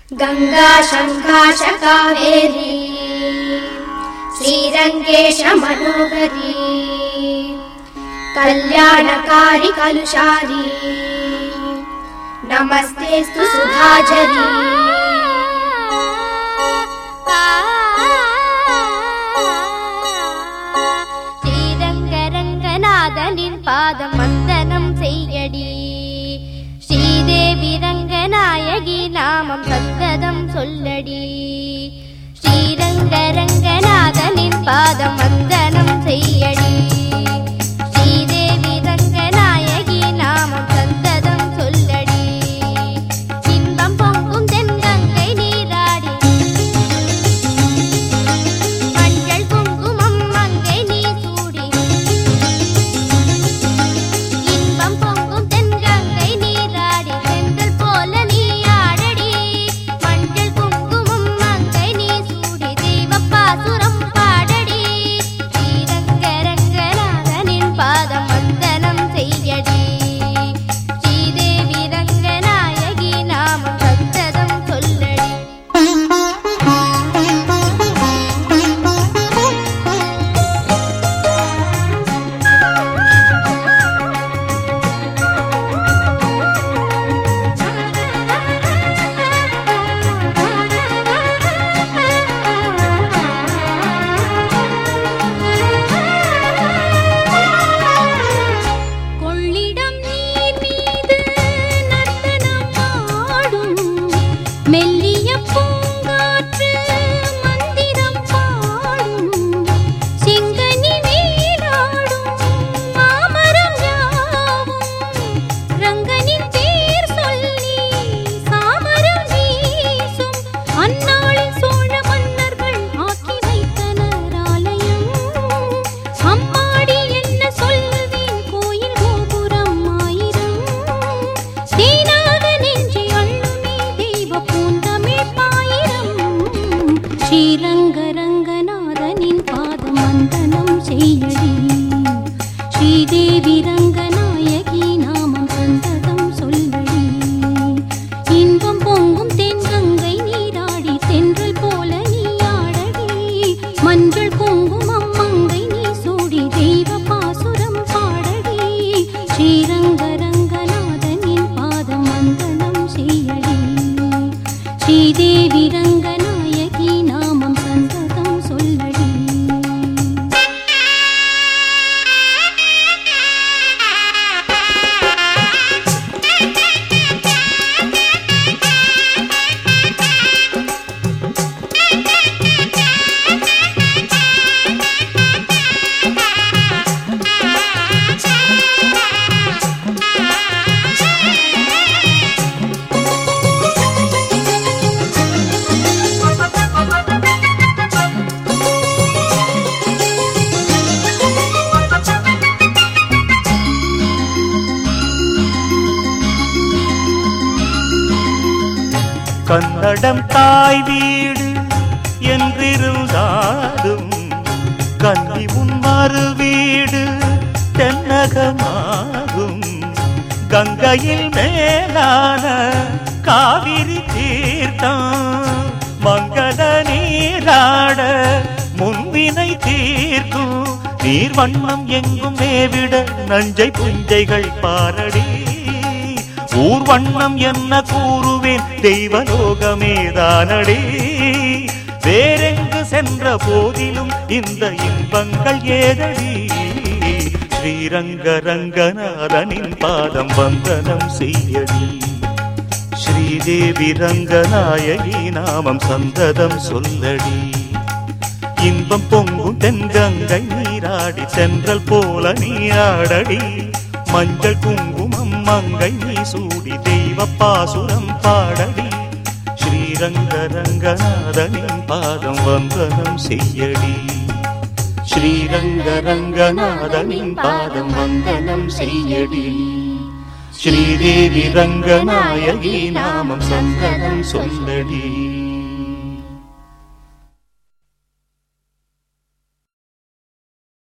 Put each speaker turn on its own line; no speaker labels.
गङ्गा शङ्काश कावेरी श्रीरङ्गेश मनोहरी कल्याणकारि कलुषारी नमस्तेऽस्तु सुधाझरी
ஸ்ரீரங்கரங்கநாதனின் பாதம் வந்தனம் செய்யடி ஸ்ரீதேவி ரங்கநாயகி நாமம் சந்ததம் சொல்லடி ஸ்ரீரங்கரங்கநாதனின் பாதம் வந்தனம் செய்யடி ஸ்ரீதேவி ரங்கநாயகி நாமம் சந்ததம் சொல்லடி இன்பம் பொங்கும் தென்கங்கை நீராடி மஞ்சள் குங்குமம் மங்கை நீ சூடி இன்பம் பொங்கும் தென்கங்கை நீராடி செந்தல் போல நீ ஆடடி மஞ்சள் குங்குமம் மங்கை நீ சூடி தெய்வப்பாசுரம் பாடடி ஸ்ரீரங்கரங்கநாதனின் பாதம் வந்தனம் செய்யடி ஸ்ரீதேவி ரங்கநாயகி நாமம் சந்ததம் சொல்லடி கொள்ளிடம் நீர் மீது நர்த்தனம் ஆடும் மெல்லிய பூங்காற்று மந்திரம் பாடும் செங்கனி மேலாடும் மாமரம் யாவும் ரங்கனின் பேர் சொல்லி சாமரம் வீசும் அந்நாளில் சோழ மன்னர்கள் ஆக்கி வைத்தனர் ஆலயம் அம்மாடி என்ன சொல்வேன் கோயில் கோபுரம் ஆயிரம் தேனாக நெஞ்சை அள்ளுமே தெய்வ பூந்தமிழ் பாயிரம் ஸ்ரீரங்க ரங்கநாதனின் பாதம் வந்தனம் செய்யடி ஸ்ரீதேவி ரங்கநாயகி நாமம் சந்ததம் சொல்லடி இன்பம் பொங்கும் தென்கங்கை நீராடி தென்றல் போல நீ ஆடடி மஞ்சள் குங்குமம் மங்கை நீ சூடி தெய்வ பாசுரம் பாடடி ஸ்ரீரங்க ரங்கநாதனின் பாதம் வந்தனம் செய்யடி ஸ்ரீதேவி ரங்கநாயகி நாமம் சந்ததம் சொல்லடி
கன்னடம் தாய் வீடு என்றிருந்தாலும் கன்னி உன் மறு வீடு தென்னகமாகும் கங்கையில் மேலான காவிரி தீர்த்தம் மங்கள நீராட முன்வினை தீர்க்கும் நீர் வண்ணம் எங்கும் மேவிட நஞ்சை புஞ்சைகள் பாரடி ஊர் வண்ணம் என்ன கூறுவேன் தெய்வலோகமேதானடி வேறெங்கு சென்ற போதிலும் இந்த இன்பங்கள் ஏதடி ஸ்ரீரங்க ரங்கநாதனின் பாதம் வந்தனம் செய்யடி ஸ்ரீதேவி ரங்கநாயகி நாமம் சந்ததம் சொல்லடி இன்பம் பொங்கும் தென்கங்கை நீராடி சென்றல் போல நீராடடி மஞ்சள் குங்குமம் மங்கை நீ சூடி தெய்வ பாசுரம் பாடடி ஸ்ரீரங்க ரங்கநாதனின் பாதம் வந்தனம் செய்யடி ஸ்ரீரங்க ரங்கநாதனின் பாதம் வந்தனம் செய்யடி ஸ்ரீதேவி ரங்கநாயகி நாமம் சந்தனம் சொல்லடி